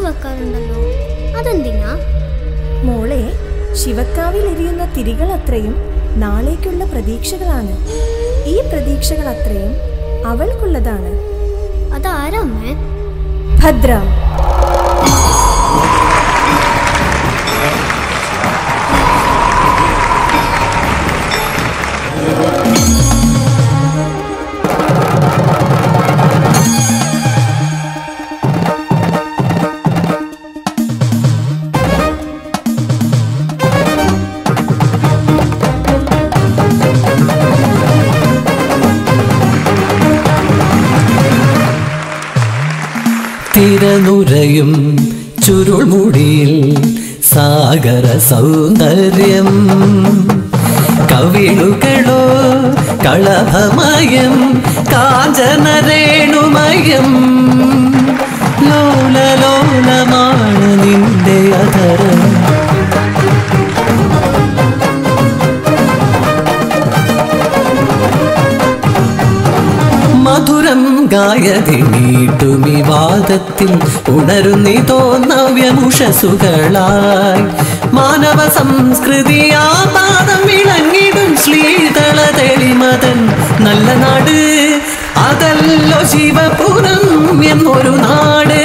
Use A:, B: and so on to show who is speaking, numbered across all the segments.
A: വെക്കാറുണ്ടല്ലോ അതെന്തിനാ
B: മോളെ ശിവക്കാവിൽ എരിയുന്ന തിരികൾ അത്രയും നാളേക്കുള്ള പ്രതീക്ഷകളാണ് ഈ പ്രതീക്ഷകൾ അത്രയും അവൾക്കുള്ളതാണ്
A: അതാരാ അമ്മേ
B: ഭദ്ര
C: തിരനുരയും ചുരുൾമുടിയിൽ സാഗര സൗന്ദര്യം കവിളുകളോ കളഭമയം കാഞ്ചനരേണുമയം ലോലലോലമാണ് നിന്റെ അധരം മധുരം ഗായതി നീട്ടുമി വാദത്തിൽ ഉണരുന്നി തോന്നവ്യമുഷസുകളായി മാനവ സംസ്കൃതി ആ പാദം വിളങ്ങിടും ശ്രീതള തെളിമതൻ നല്ല നാട് അതല്ലോ ശിവപുരം എന്നൊരു നാട്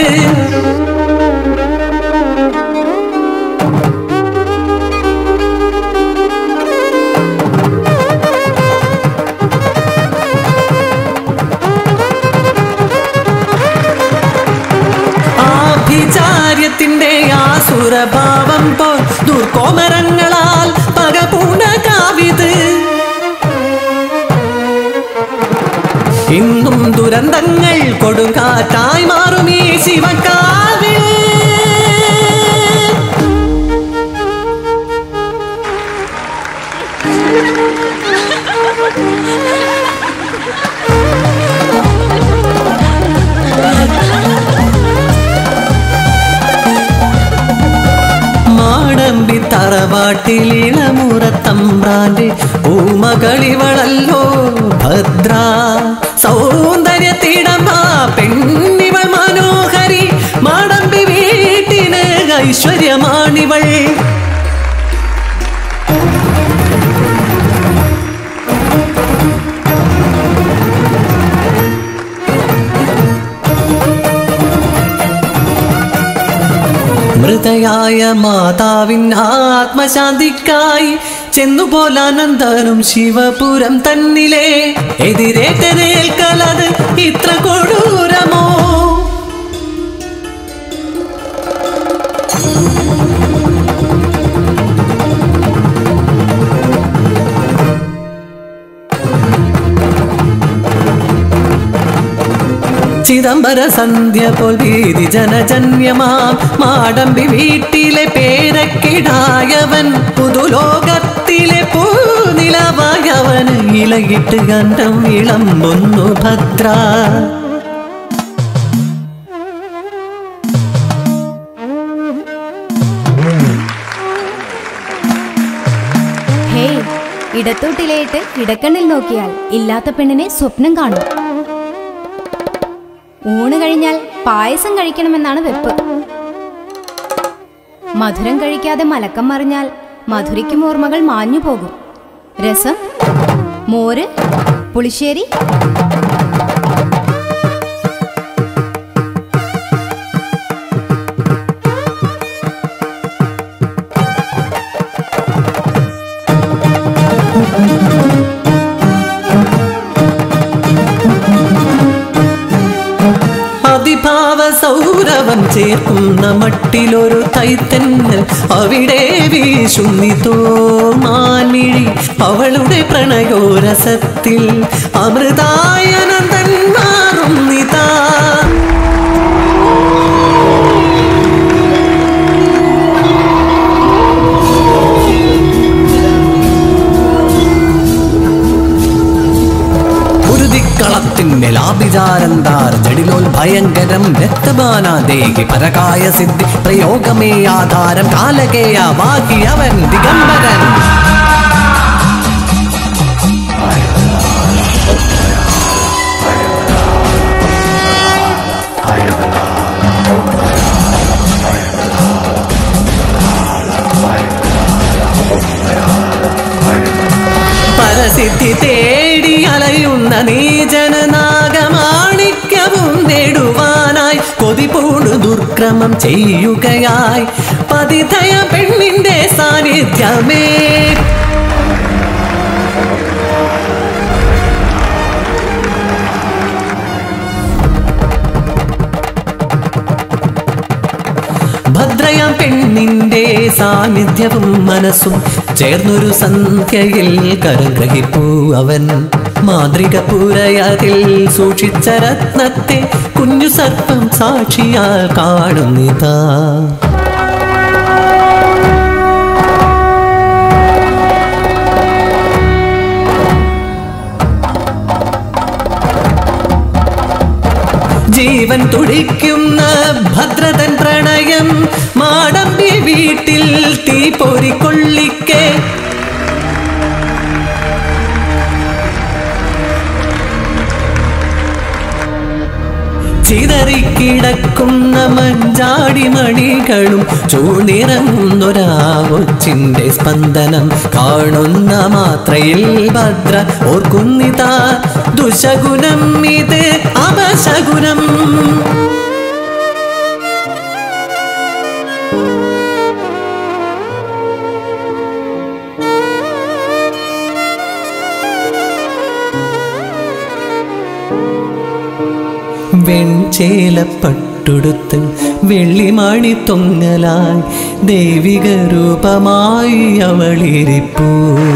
C: ആഭിചാര്യത്തിന്റെ ആസുരഭാവം പോൽ ദുർക്കോമരങ്ങളാൽ പകപൂണ കാവിത് ഇന്നും ദുരന്തങ്ങൾ കൊടുങ്കാറ്റായി മാറും ഈ ശിവക്കാവിൽ മാടമ്പി തറവാട്ടിലിളമുറത്തമ്പ്രാന്റെ ഊമകളിവളല്ലോ ഭദ്ര സൗന്ദര്യത്തിടമ്പ പെണ്ണിവൾ മനോഹരി മാടമ്പി വീട്ടിന് ഐശ്വര്യമാണിവൾ മൃതയായ മാതാവിൻ ആത്മശാന്തിക്കായി ചെന്നുപോലാനന്ദനും ശിവപുരം തന്നിലെ എതിരേറ്റനേൽക്കലത് ഇത്ര കൊടൂരമോ ചിദംബര സന്ധ്യ പോൽ ഭീതി ജനജന്യമാം മാടമ്പി വീട്ടിലെ പേരക്കിടായവൻ പുതുലോകത്തിലെ പൂനിലവായവന് ഇലയിട്ട് ഗന്ധം ഇളമ്പൊന്നു ഭദ്ര
D: ഹേ ഇടത്തോട്ടിലേട്ട് ഇടക്കണ്ണിൽ നോക്കിയാൽ ഇല്ലാത്ത പെണ്ണിനെ സ്വപ്നം കാണും ഊണ് കഴിഞ്ഞാൽ പായസം കഴിക്കണമെന്നാണ് വെപ്പ് മധുരം കഴിക്കാതെ മലക്കം മറിഞ്ഞാൽ മധുരയ്ക്കും ഓർമ്മകൾ മാഞ്ഞു പോകും രസം മോര് പുളിശ്ശേരി
C: അതിഭാവ സൗരവം ചേർക്കുന്ന മട്ടിലൊരു തൈത്തന്നൽ അവിടെ വീശുന്നിതോ മാൻമിഴി അവളുടെ പ്രണയോരസത്തിൽ അമൃതായനന്ദൻ മാറുന്നിതാ ഉരുതിക്കളത്തിന്റെ ലാഭിചാരന്താർ ജഡിലോൽ ഭയങ്കരം രക്തബാന ദേഹി പരകായ സിദ്ധി പ്രയോഗമേ ആധാരം കാലകേയ വാഹി അവൻ ദിഗംബരൻ അനുക്രമം ചെയ്യുകയായി പതിതയ പെണ്ണിന്റെ സാന്നിധ്യമേ ഭദ്രയാം പെണ്ണിന്റെ സാന്നിധ്യവും മനസ്സും ചേർന്നൊരു സന്ധ്യയിൽ കരഗ്രഹിപ്പൂ അവൻ മാതൃക പുരയതിൽ സൂക്ഷിച്ച രത്നത്തെ കുഞ്ഞു സർപ്പം സാക്ഷിയാൽ കാണുന്നിതാ ജീവൻ തുടിക്കുന്ന ഭദ്രതൻ പ്രണയം മാടമ്പി വീട്ടിൽ തീ പൊരിക്കൊള്ളിക്കെ ചിതറിക്കിടക്കുന്ന മഞ്ചാടി മണികളും ചൂണിറങ്ങുന്നൊരാവൊച്ചിന്റെ സ്പന്ദനം കാണുന്ന മാത്രയിൽ ഭദ്ര ഓർക്കുന്നിതാ ദുശകുനം ഇത് അപശകുനം വെൺചേലപ്പട്ടുടുത്ത് വെള്ളിമണി തൊങ്ങലായി ദൈവിക രൂപമായി അവളിരിപ്പൂ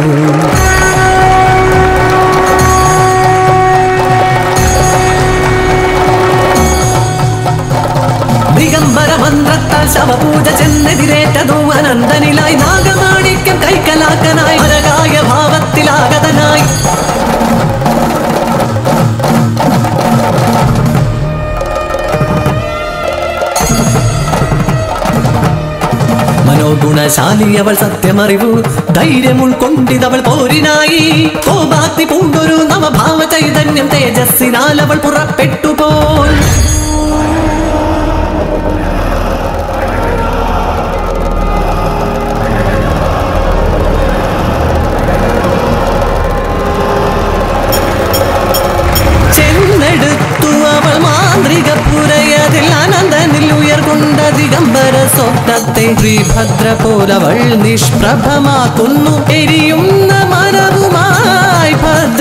C: ദിഗംബര മന്ത്രത്താൽ ശവപൂജ ചെന്നെതിരേറ്റതോ അനന്തനിലായി നാഗമാണിക്യം കൈക്കലാക്കനായി അരകായ ഭാവത്തിലാഗതനായി മനോഗുണശാലി അവൾ സത്യമറിവു ധൈര്യം ഉൾക്കൊണ്ടിതവൾ പോരിനായി കോപാത്തി പൂണ്ടൊരു നവഭാവ ചൈതന്യം തേജസ്സിനാൽ അവൾ പുറപ്പെട്ടു പോൽ ചെന്നെടുത്തു അവൾ മാന്ത്രിക പുരയതിൽ അനന്തനിൽ ഉയർകൊണ്ട ദിഗംബര സ്വപ്നത്തെ ശ്രീഭദ്ര പോലവൾ നിഷ്പ്രഭമാക്കുന്നു എരിയുന്ന മനവുമായി ഭദ്ര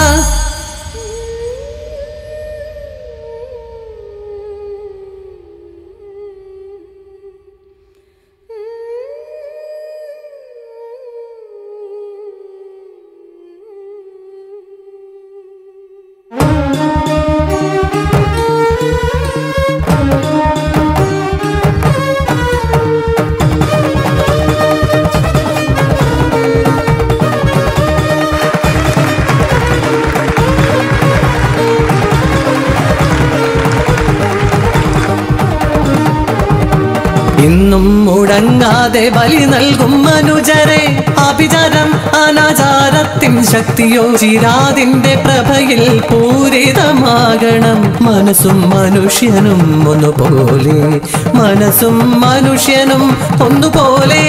C: ഇന്നും മുടങ്ങാതെ ബലി നൽകും മനുജരെ അഭിചാരം അനാചാരത്തിൻ ശക്തിയോ ചിരാതിന്റെ പ്രഭയിൽ പൂരിതമാകണം മനസ്സും മനുഷ്യനും ഒന്നുപോലെ മനസ്സും മനുഷ്യനും ഒന്നുപോലെ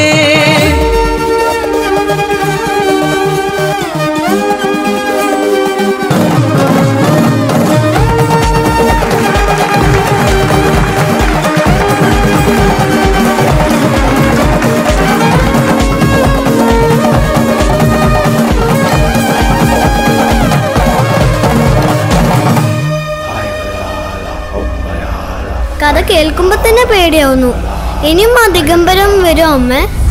A: കഥ കേൾക്കുമ്പോ തന്നെ പേടിയാവുന്നു ഇനിയും ആ ദിഗംബരം വരും അമ്മേ